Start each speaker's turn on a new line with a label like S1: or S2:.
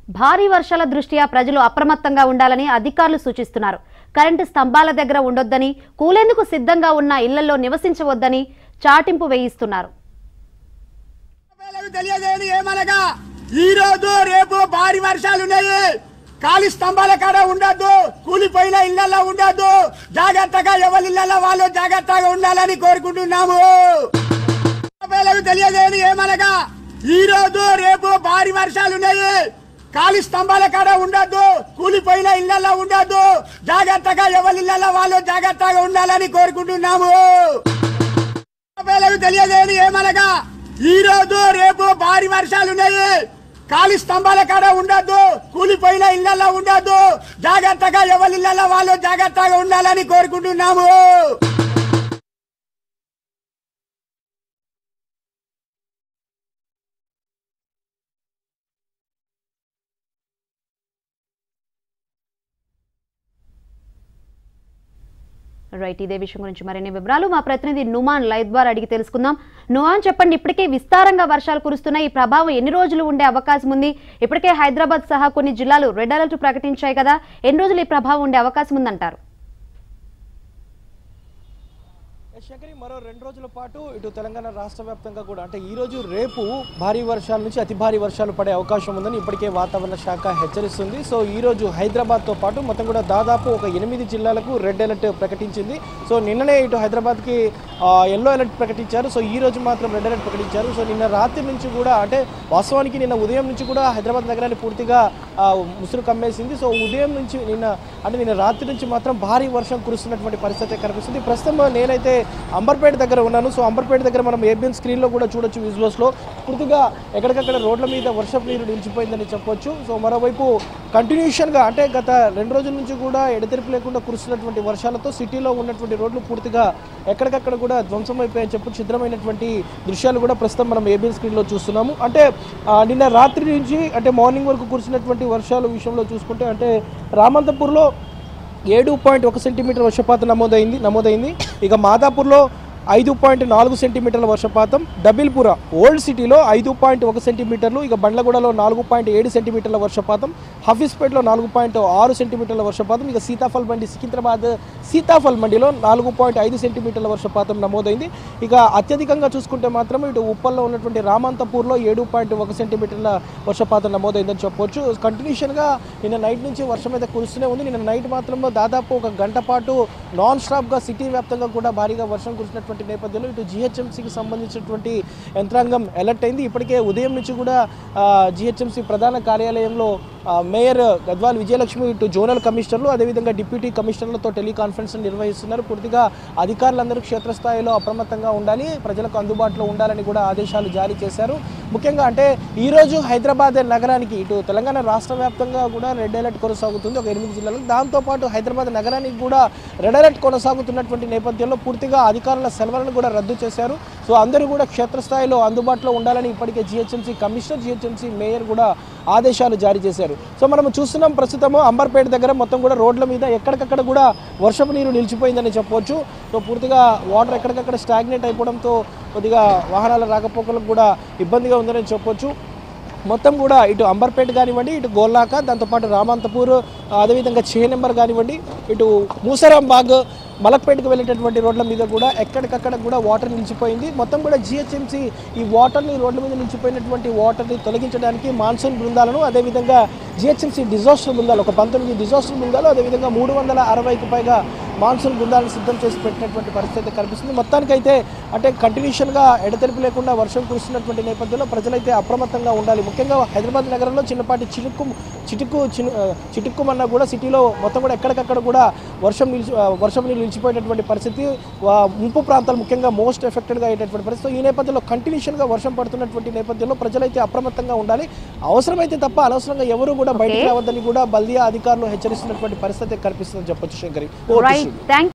S1: భారీ వర్షాల దృష్ట్యా ప్రజలు అప్రమత్తంగా ఉండాలని అధికారులు సూచిస్తున్నారు కరెంటు స్తంభాల దగ్గర ఉండొద్దని కూలేందుకు సిద్ధంగా ఉన్న ఇళ్లలో నివసించవద్దని చాటింపు వేయిస్తున్నారు
S2: పేర్లకు తెలియజేయని ఏమనగా ఈ రోజు రేపు భారీ వర్షాలు ఉన్నాయి ఖాళీ స్తంభాల కాడ ఉండద్దు కూలిపోయిన ఇళ్లలో ఉండద్దు జాగ్రత్తగా ఎవరి ఇళ్లలో వాళ్ళు జాగ్రత్తగా ఉండాలని కోరుకుంటున్నాము పేర్లకు తెలియజేయని ఏమనగా ఈ రోజు రేపు భారీ వర్షాలు ఉన్నాయి ఖాళీ స్తంభాల కాడ ఉండద్దు కూలిపోయిన ఇళ్లలో ఉండద్దు జాగ్రత్తగా ఎవరి ఇళ్లలో వాళ్ళు జాగ్రత్తగా ఉండాలని కోరుకుంటున్నాము పేర్లకు తెలియజేయని ఏమనగా ఈ రోజు రేపు భారీ వర్షాలు ఉన్నాయి ఖాళీ స్తంభాల కాడ ఉండద్దు కూలిపోయిన ఇళ్లలో ఉండద్దు జాగ్రత్తగా ఎవరి ఇళ్లలో వాళ్ళు జాగ్రత్తగా ఉండాలని కోరుకుంటున్నాము
S1: రైట్ ఇదే విషయం గురించి మరిన్ని వివరాలు మా ప్రతినిధి నుమాన్ లైవ్ ద్వారా అడిగి తెలుసుకుందాం నుమాన్ చెప్పండి ఇప్పటికే విస్తారంగా వర్షాలు కురుస్తున్నాయి ఈ ప్రభావం ఎన్ని రోజులు ఉండే అవకాశం ఉంది ఇప్పటికే హైదరాబాద్ సహా కొన్ని జిల్లాలు రెడ్ అలర్ట్ ప్రకటించాయి కదా ఎన్ని రోజులు ఈ ప్రభావం ఉండే అవకాశం ఉందంటారు
S3: శంకరి మరో రెండు రోజుల పాటు ఇటు తెలంగాణ రాష్ట్ర వ్యాప్తంగా కూడా అంటే ఈ రోజు రేపు భారీ వర్షాల నుంచి అతి భారీ వర్షాలు పడే అవకాశం ఉందని ఇప్పటికే వాతావరణ శాఖ హెచ్చరిస్తుంది సో ఈ రోజు హైదరాబాద్తో పాటు మొత్తం కూడా దాదాపు ఒక ఎనిమిది జిల్లాలకు రెడ్ అలర్ట్ ప్రకటించింది సో నిన్ననే ఇటు హైదరాబాద్కి ఎల్లో అలర్ట్ ప్రకటించారు సో ఈ రోజు మాత్రం రెడ్ అలర్ట్ ప్రకటించారు సో నిన్న రాత్రి నుంచి కూడా అంటే వాస్తవానికి నిన్న ఉదయం నుంచి కూడా హైదరాబాద్ నగరాన్ని పూర్తిగా ఆ, ముసురు కమ్మేసింది సో ఉదయం నుంచి నిన్న అంటే నిన్న రాత్రి నుంచి మాత్రం భారీ వర్షం కురుస్తున్నటువంటి పరిస్థితి కనిపిస్తుంది ప్రస్తుతం నేనైతే అంబర్పేట దగ్గర ఉన్నాను సో అంబర్పేట దగ్గర మనం ఏబిఎన్ స్క్రీన్లో కూడా చూడొచ్చు విజువల్స్లో పూర్తిగా ఎక్కడికక్కడ రోడ్ల మీద వర్షపు నీరు నిలిచిపోయిందని చెప్పొచ్చు సో మరోవైపు కంటిన్యూషన్గా అంటే గత రెండు రోజుల నుంచి కూడా ఎడతెరిపి లేకుండా కురుస్తున్నటువంటి వర్షాలతో సిటీలో ఉన్నటువంటి రోడ్లు పూర్తిగా ఎక్కడికక్కడ కూడా ధ్వంసం అయిపోయాయని చెప్పు ఛిద్రమైనటువంటి దృశ్యాలు కూడా ప్రస్తుతం మనం ఏబిఎన్ స్క్రీన్లో చూస్తున్నాము అంటే ఆ, నిన్న రాత్రి నుంచి అంటే మార్నింగ్ వరకు కురిసినటువంటి వర్షాల విషయంలో చూసుకుంటే అంటే రామంతపూర్లో ఏడు పాయింట్ ఒక సెంటీమీటర్ వర్షపాతం నమోదైంది నమోదైంది ఇక మాదాపూర్లో ఐదు పాయింట్ నాలుగు సెంటీమీటర్ల వర్షపాతం డబిల్పుర ఓల్డ్ సిటీలో ఐదు పాయింట్ ఒక సెంటీమీటర్లు ఇక బండ్లగూడలో నాలుగు పాయింట్ ఏడు సెంటీమీటర్ల వర్షపాతం హఫీస్పేట్లో నాలుగు పాయింట్ ఆరు సెంటీమీటర్ల వర్షపాతం ఇక సీతాఫల్ మండి సికింద్రాబాద్ సీతాఫల్ మండిలో నాలుగు పాయింట్ ఐదు సెంటీమీటర్ల వర్షపాతం నమోదైంది ఇక అత్యధికంగా చూసుకుంటే మాత్రం ఇటు ఉప్పల్లో ఉన్నటువంటి రామంతపూర్లో ఏడు పాయింట్ ఒక సెంటీమీటర్ల వర్షపాతం నమోదైందని చెప్పొచ్చు కంటిన్యూషన్గా నిన్న నైట్ నుంచి వర్షం అయితే కురుస్తూనే ఉంది నిన్న నైట్ మాత్రం దాదాపు ఒక గంట పాటు నాన్ స్టాప్గా సిటీ వ్యాప్తంగా కూడా భారీగా వర్షం కురిసినటువంటి నేపథ్యంలో ఇటు జిహెచ్ఎంసీకి సంబంధించినటువంటి యంత్రాంగం అలర్ట్ అయింది ఇప్పటికే ఉదయం నుంచి కూడా జిహెచ్ఎంసీ ప్రధాన కార్యాలయంలో ఆ, మేయర్ గద్వాల్ విజయలక్ష్మి ఇటు జోనల్ కమిషనర్లు అదేవిధంగా డిప్యూటీ కమిషనర్లతో టెలికాన్ఫరెన్స్ నిర్వహిస్తున్నారు పూర్తిగా అధికారులందరూ క్షేత్రస్థాయిలో అప్రమత్తంగా ఉండాలి ప్రజలకు అందుబాటులో ఉండాలని కూడా ఆదేశాలు జారీ చేశారు ముఖ్యంగా అంటే ఈ రోజు హైదరాబాద్ నగరానికి ఇటు తెలంగాణ రాష్ట్ర వ్యాప్తంగా కూడా రెడ్ అలర్ట్ కొనసాగుతుంది ఒక ఎనిమిది జిల్లాలకు దాంతోపాటు హైదరాబాద్ నగరానికి కూడా రెడ్ అలర్ట్ కొనసాగుతున్నటువంటి నేపథ్యంలో పూర్తిగా అధికారుల సెలవులను కూడా రద్దు చేశారు సో అందరూ కూడా క్షేత్రస్థాయిలో అందుబాటులో ఉండాలని ఇప్పటికే జిహెచ్ఎంసీ కమిషనర్ జిహెచ్ఎంసీ మేయర్ కూడా ఆదేశాలు జారీ చేశారు సో మనం చూస్తున్నాం ప్రస్తుతము అంబర్పేట దగ్గర మొత్తం కూడా రోడ్ల మీద ఎక్కడికక్కడ కూడా వర్షపు నీరు నిలిచిపోయిందని చెప్పొచ్చు సో పూర్తిగా వాటర్ ఎక్కడికక్కడ స్టాగ్నేట్ అయిపోవడంతో కొద్దిగా వాహనాల రాకపోకలకు కూడా ఇబ్బందిగా ఉందని చెప్పొచ్చు మొత్తం కూడా ఇటు అంబర్పేట కానివ్వండి ఇటు గోల్లాక దాంతోపాటు రామంతపూర్ అదేవిధంగా చే నెంబర్ కానివ్వండి ఇటు మూసరాంబాగ్ మలక్పేటకు వెళ్ళేటటువంటి రోడ్ల మీద కూడా ఎక్కడికక్కడ కూడా వాటర్ నిలిచిపోయింది మొత్తం కూడా జిహెచ్ఎంసీ ఈ వాటర్ని రోడ్ల మీద నిలిచిపోయినటువంటి వాటర్ని తొలగించడానికి మాన్సూన్ బృందాలను అదేవిధంగా జిహెచ్ఎంసీ డిజాస్టర్ బృందాలు ఒక పంతొమ్మిది డిజాస్టర్ బృందాలు అదేవిధంగా మూడు వందల అరవైకి పైగా మాన్సూన్ బృందాలను సిద్ధం చేసి పెట్టినటువంటి పరిస్థితి కనిపిస్తుంది మొత్తానికైతే అంటే కంటిన్యూషన్గా ఎడతెరిపి లేకుండా వర్షం కురుస్తున్నటువంటి నేపథ్యంలో ప్రజలైతే అప్రమత్తంగా ఉండాలి ముఖ్యంగా హైదరాబాద్ నగరంలో చిన్నపాటి చినుకు చిటుకు చిను ఆ, చిటుక్కుమన్నా కూడా సిటీలో మొత్తం కూడా ఎక్కడికక్కడ కూడా వర్షం నిలిచి ఆ, వర్షం నీళ్ళు నిలిచిపోయేటటువంటి పరిస్థితి వా- ముంపు ప్రాంతాలు ముఖ్యంగా మోస్ట్ ఎఫెక్టెడ్గా అయ్యేటటువంటి పరిస్థితి ఈ నేపథ్యంలో కంటిన్యూషన్గా వర్షం పడుతున్నటువంటి నేపథ్యంలో ప్రజలైతే అప్రమత్తంగా ఉండాలి అవసరమైతే తప్ప అనవసరంగా ఎవరు కూడా బయటకు
S1: Okay.
S3: రావద్దని కూడా బల్దియా అధికారులు హెచ్చరిస్తున్నటువంటి పరిస్థితి కనిపిస్తుందని చెప్పొచ్చు శంకరి ఓ
S1: రైట్ థ్యాంక్